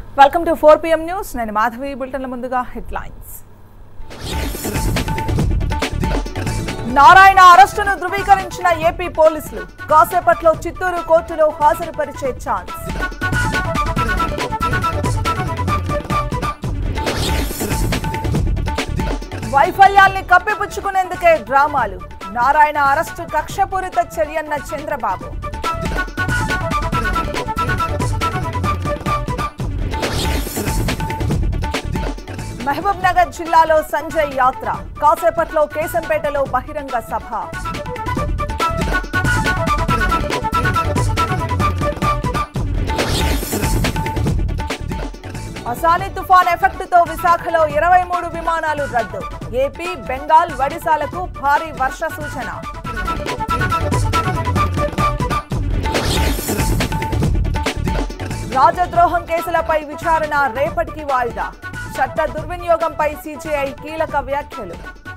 welcome to four PM news నేను మాధవి బులెటిన్ల ముందుగా headlines Narayana అరెస్టును ధృవీకరించిన ఏపీ పోలీసులు కాసేపట్లో చిత్తూరు కోర్టులో హాజరుపరిచే ఛాన్స్ వైఫల్యాల్ని కప్పిపుచ్చుకునేందుకే డ్రామాలు నారాయణ అరెస్టు కక్షపూరిత చర్యన్న చంద్రబాబు మహబూబ్ నగర్ జిల్లాలో సంజయ్ యాత్ర కాసేపట్లో కేశంపేటలో బహిరంగ సభ అసాని తుఫాన్ ఎఫెక్ట్ తో విశాఖలో ఇరవై మూడు విమానాలు రద్దు ఏపీ బెంగాల్ ఒడిశాలకు భారీ వర్ష సూచన రాజద్రోహం కేసులపై విచారణ రేపటికి వాయిదా చట్ట దుర్వినియోగంపై సీజీఐ కీలక వ్యాఖ్యలు